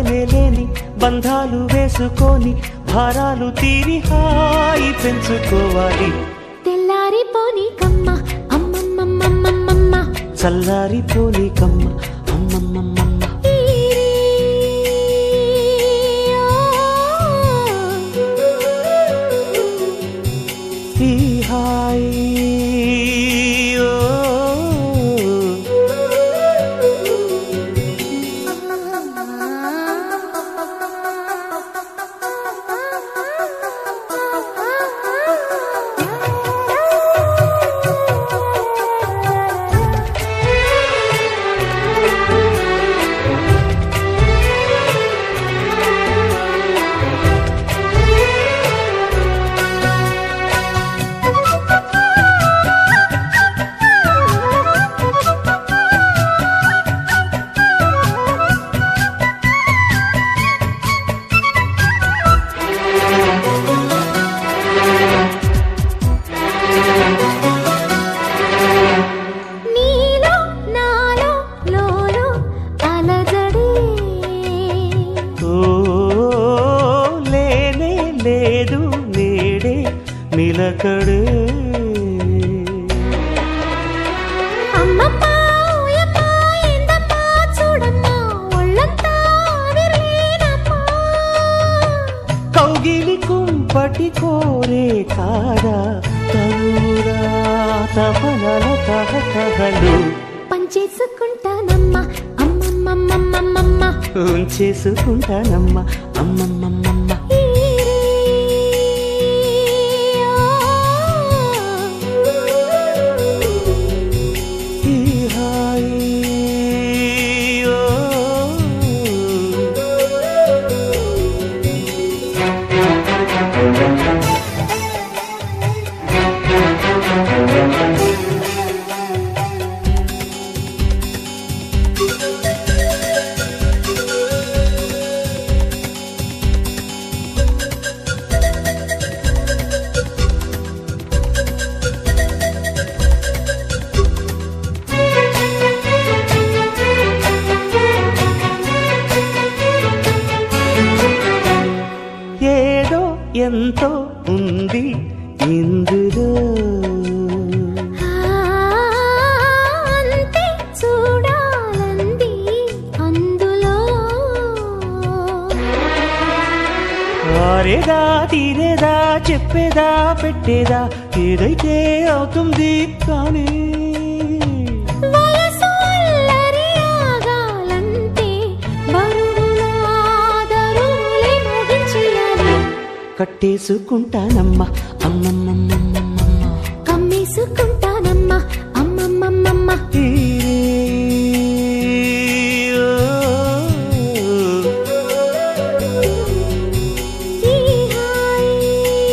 లేనే లేని బంధాలు వేసుకొని భారాలు తీరి హాయి పెంచుకోవాలి తెల్లారిపోని కమ్మ అమ్మమ్మమ్మమ్మమ్మ చల్లారిపోని కమ్మ అమ్మమ్మమ్మమ్మ ఈ హాయి ఓ. నీలో నాలో లోలో అలజడే ఓ లేనే లేదు నేడే నిలకడే అమ్మమ్మ ఓయమ్మ ఏందమ్మా చూడమ్మా ఒళ్ళంతా విరిలేనమ్మా కౌగిలి కుంపటి కోరే కాదా తనురా తపనల తహతహలు పంచేసుకుంటానమ్మా అమ్మమ్మమ్మమ్మమ్మ ఉంచేసుకుంటానమ్మ అమ్మమ్మమ్మమ్మ ఈ హాయి ఓ. ఏదో ఎంతో ఉంది ఇందులో అంతే చూడాలంది అందులో ఆరేదా తీరేదా చెప్పేదా పెట్టేదా ఏదైతే అవుతుంది కానీ వయసు అల్లరి ఆగాలంటే బరువులా దరువులే ముగించేయాలి కట్టేసుకుంటానమ్మ అమ్మమ్మమ్మమ్మమ్మ కమ్మేసుకుంటానమ్మా అమ్మమ్మమ్మమ్మ ఈ ఓ. ఈ హాయి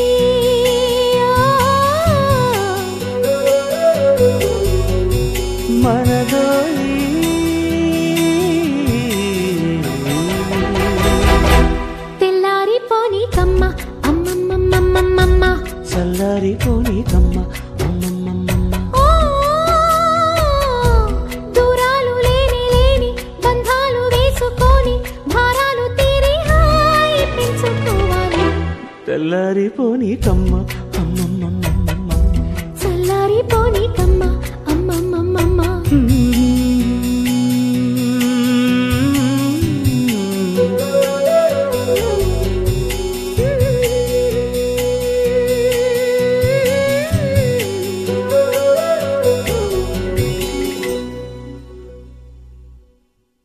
మనదోయి తెల్లారిపోని కమ్మ అమ్మమ్మమ్మమ్మమ్మ చల్లారిపోని కమ్మ అమ్మమ్మమ్మమ్మ ఓ దూరాలు లేని లేని బంధాలు వేసుకొని భారాలు తీరి హాయి పెంచుకోవాలి తెల్లారిపోని కమ్మ